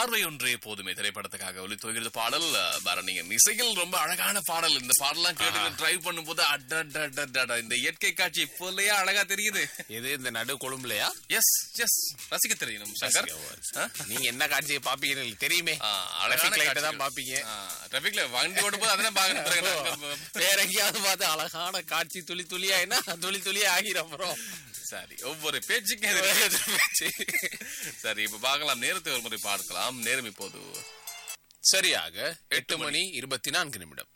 பார்வை ஒன்றே போதுமே திரைப்படத்துக்காக ஒளி தொகுகிறது பாடல் அஹ், பரணியன் இசையில் ரொம்ப அழகான பாடல் இந்த பாடலாம் கேட்டு டிரைவ் பண்ணும்போது அடடடடடட, இந்த இயற்கை காட்சி இப்போலயே அழகா தெரியுது இது இந்த நடு கொழும்புலையா எஸ் எஸ் ரசிக்க தெரியணும் சங்கர் ஆ? நீங்க என்ன காட்சியை பாப்பீங்கன்னு எனக்கு தெரியுமே ஆ, அழகான Traffic light காட்சிகள். தான் பாப்பீங்க ஆ, trafficல வண்டி ஓடும் போது அதெல்லாம் பாக்கணும் பிறகு நாங்க- வேற எங்கேயாவது பார்த்து அழகான காட்சி துளி துளியா என்ன துளி துளியா ஆகிரும் அப்புறம் சரி ஒவ்வொரு பேச்சுக்கும் இது பேச்சு. சரி இப்ப பார்க்கலாம் நேரத்தை ஒரு முறை பார்க்கலாம் நேரம் இப்போது சரியாக எட்டு மணி இருபத்தி நான்கு நிமிடம்